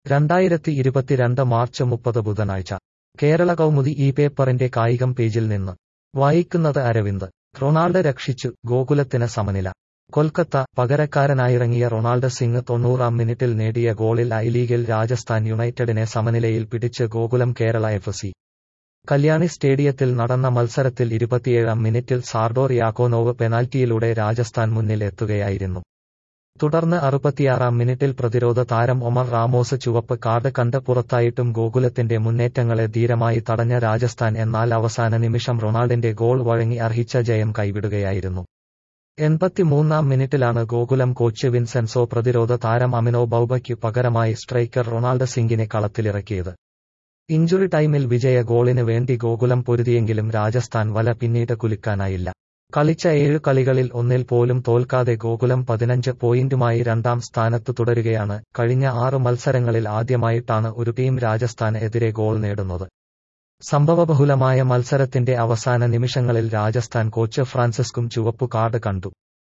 രണ്ടായിരത്തി ഇരുപത്തിരണ്ട് മാർച്ച് മുപ്പത് ബുധനാഴ്ച കേരള കൗമുദി ഈ പേപ്പറിന്റെ കായികം പേജിൽ നിന്ന് വായിക്കുന്നത് അരവിന്ദ് റൊണാൾഡ് രക്ഷിച്ചു ഗോകുലത്തിന് സമനില കൊൽക്കത്ത പകരക്കാരനായിറങ്ങിയ റൊണാൾഡ് സിംഗ് തൊണ്ണൂറാം മിനിറ്റിൽ നേടിയ ഗോളിൽ ഐ ലീഗിൽ രാജസ്ഥാൻ യുണൈറ്റഡിനെ സമനിലയിൽ പിടിച്ച് ഗോകുലം കേരള എഫ് സി കല്യാണി സ്റ്റേഡിയത്തിൽ നടന്ന മത്സരത്തിൽ ഇരുപത്തിയേഴാം മിനിറ്റിൽ സാർഡോർ യാക്കോനോവ് പെനാൽറ്റിയിലൂടെ രാജസ്ഥാൻ മുന്നിൽ എത്തുകയായിരുന്നു തുടർന്ന് അറുപത്തിയാറാം മിനിറ്റിൽ പ്രതിരോധ താരം ഒമർ റാമോസ് ചുവപ്പ് കാർഡ് കണ്ട് പുറത്തായിട്ടും ഗോകുലത്തിന്റെ മുന്നേറ്റങ്ങളെ ധീരമായി തടഞ്ഞ രാജസ്ഥാൻ എന്നാൽ അവസാന നിമിഷം റൊണാൾഡിന്റെ ഗോൾ വഴങ്ങി അർഹിച്ച ജയം കൈവിടുകയായിരുന്നു എൺപത്തിമൂന്നാം മിനിറ്റിലാണ് ഗോകുലം കോച്ച് വിൻസെൻസോ പ്രതിരോധ താരം അമിനോ ബൌബയ്ക്കു പകരമായി സ്ട്രൈക്കർ റൊണാൾഡ് സിംഗിനെ കളത്തിലിറക്കിയത് ഇഞ്ചുറി ടൈമിൽ വിജയ ഗോളിന് വേണ്ടി ഗോകുലം പൊരുതിയെങ്കിലും രാജസ്ഥാൻ വല പിന്നീട് കുലുക്കാനായില്ല കളിച്ച ഏഴു കളികളിൽ ഒന്നിൽ പോലും തോൽക്കാതെ ഗോകുലം പതിനഞ്ച് പോയിന്റുമായി രണ്ടാം സ്ഥാനത്ത് തുടരുകയാണ് കഴിഞ്ഞ ആറ് മത്സരങ്ങളിൽ ആദ്യമായിട്ടാണ് ഒരു ടീം രാജസ്ഥാന് എതിരെ ഗോൾ നേടുന്നത് സംഭവബഹുലമായ മത്സരത്തിന്റെ അവസാന നിമിഷങ്ങളിൽ രാജസ്ഥാൻ കോച്ച് ഫ്രാൻസിസ്കും ചുവപ്പു കാർഡ് കണ്ടു